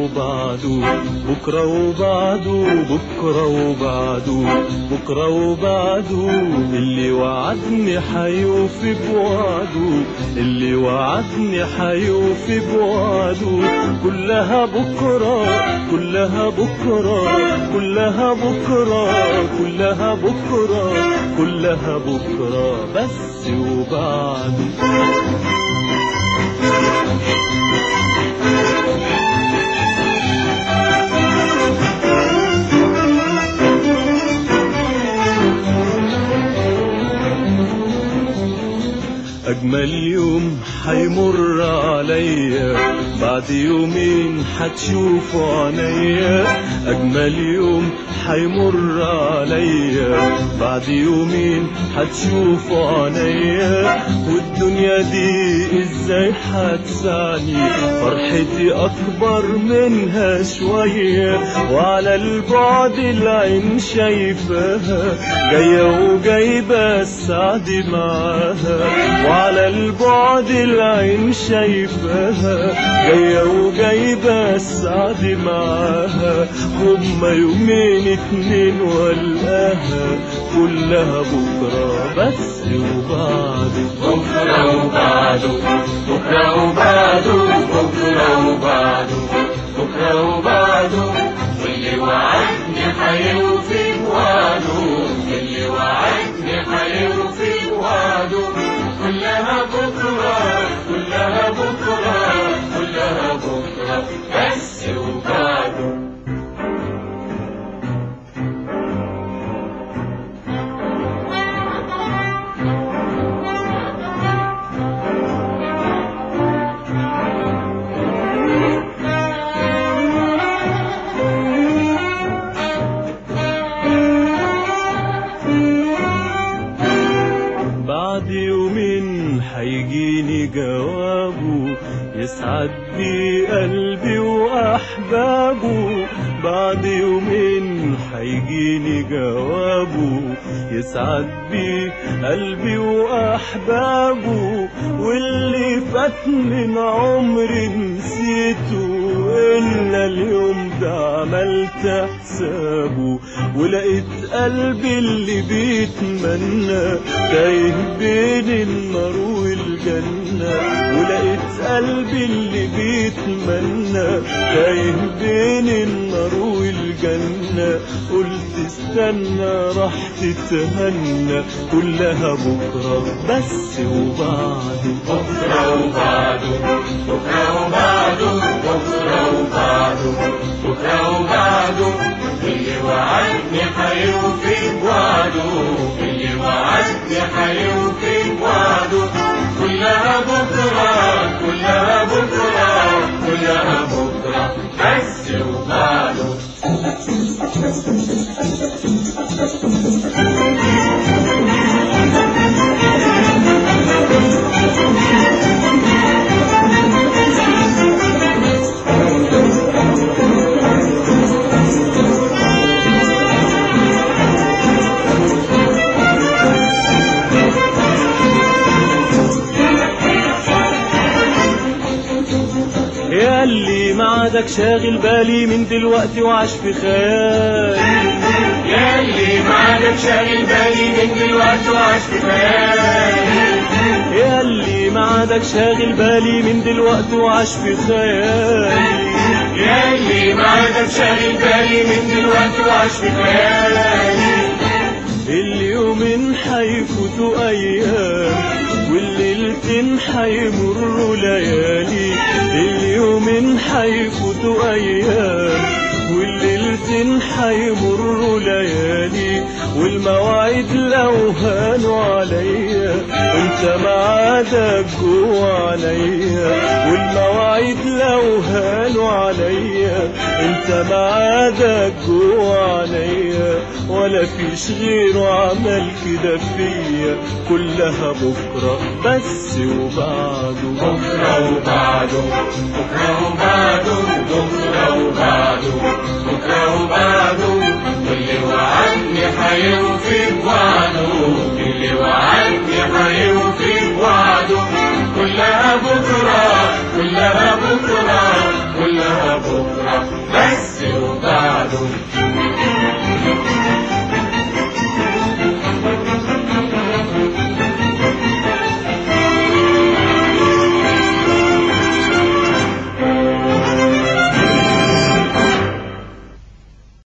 وبعده بكرة وبعده بكرة وبعده بكرة وبعده اللي وعدني حيوفي بوعده اللي وعدني حيوفي بوعده كلها بكرة كلها بكرة كلها بكرة كلها بكرة كلها بكرة بس وبعده أجمل يوم حيمر عليا بعد يومين حتشوفوا عينيا أجمل يوم حيمر عليا بعد يومين حتشوفوا عينيا والدنيا دي ازاي حتسعني فرحتي أكبر منها شوية وعلى البعد العين شايفاها جاية وجايبة السعد معاها وعلى البعد العين شايفاها جاية وجايبة السعد معاها هما يومين اتنين والقاها كلها بكرة بس وبعده بكرة وبعده بكرة وبعده بكرة وبعده بكرة وبعده واللي وعدني حيوفي بوعده اللي وعدني حيوفي بوعده كلها بكرة كلها بكرة كلها بكرة بس وبعده بعد يومين حيجيني جوابه يسعد بي قلبي واحبابه بعد يومين حيجيني جوابه يسعد بي قلبي واحبابه واللي فات من عمري نسيته الا اليوم ده عملت حسابه ولقيت قلبي اللي بيتمنى تايه بين النار والجنة ولقيت قلبي اللي بيتمنى تايه بين النار والجنة قلت استنى راح تتهنى كلها بكرة بس وبعده بكرة وبعده بكرة وبعده بكرة وبعده بكرة وبعده اللي وعدني حيوفي بوعده اللي وعدني حيوفي بوعده كلها بكرة كلها بكرة كلها بكرة بس وبعده يا اللي معادك شاغل بالي من دلوقتي وعاش في خيالي يا اللي معادك شاغل بالي من دلوقتي وعاش في خيالي يا اللي معادك شاغل بالي من دلوقتي وعاش في خيالي يا اللي معادك شاغل بالي من دلوقتي وعاش في خيالي اليومين حيفوتوا ايام والليلتين حيمروا ليالي اليومين حيفوتوا ايام والليلتين حيمروا ليالي والمواعيد لو هانوا عليا انت معادك جوا عليا والمواعيد لو هانوا عليا انت معادك جوا عليا ولا فيش غيره عمل كده فيا كلها بكرة بس وبعده بكرة وبعده بكرة وبعده بكرة